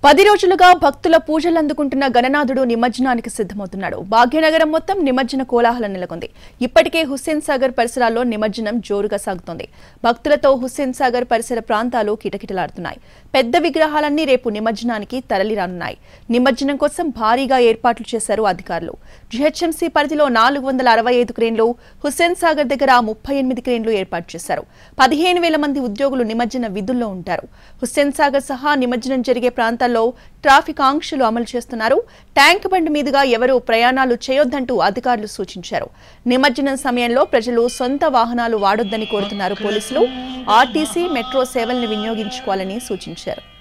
పది రోజులుగా భక్తుల పూజలు అందుకుంటున్న గణనాథుడు నిమజ్జనానికి సిద్ధమవుతున్నాడు భాగ్యనగరం మొత్తం నిమజ్జన కోలాహలం నెలకొంది ఇప్పటికే హుస్సేన్ సాగర్ పరిసరాల్లో నిమజ్జనం జోరుగా సాగుతోంది భక్తులతో హుస్సేన్ సాగర్ పరిసర ప్రాంతాలు కిటకిటలాడుతున్నాయి పెద్ద విగ్రహాలన్నీ రేపు నిమజ్జనానికి తరలిరానున్నాయి నిమజ్జనం కోసం భారీగా ఏర్పాట్లు చేశారు అధికారులు జిహెచ్ఎంసీ పరిధిలో నాలుగు వందల అరవై ఐదు క్రేన్లు హుస్సేన్ సాగర్ దగ్గర ముప్పై ఎనిమిది క్రేన్లు ఏర్పాటు చేశారు పదిహేను వేల మంది ఉద్యోగులు నిమజ్జన విధుల్లో ఉంటారు హుస్సేన్ సాగర్ సహా నిమజ్జనం జరిగే ప్రాంతాల్లో ట్రాఫిక్ ఆంక్షలు అమలు చేస్తున్నారు ట్యాంక్ బండ్ మీదుగా ఎవరూ ప్రయాణాలు చేయొద్దంటూ అధికారులు సూచించారు నిమజ్జనం సమయంలో ప్రజలు సొంత వాహనాలు వాడొద్దని కోరుతున్నారు పోలీసులు ఆర్టీసీ మెట్రో సేవల్ని వినియోగించుకోవాలని సూచించారు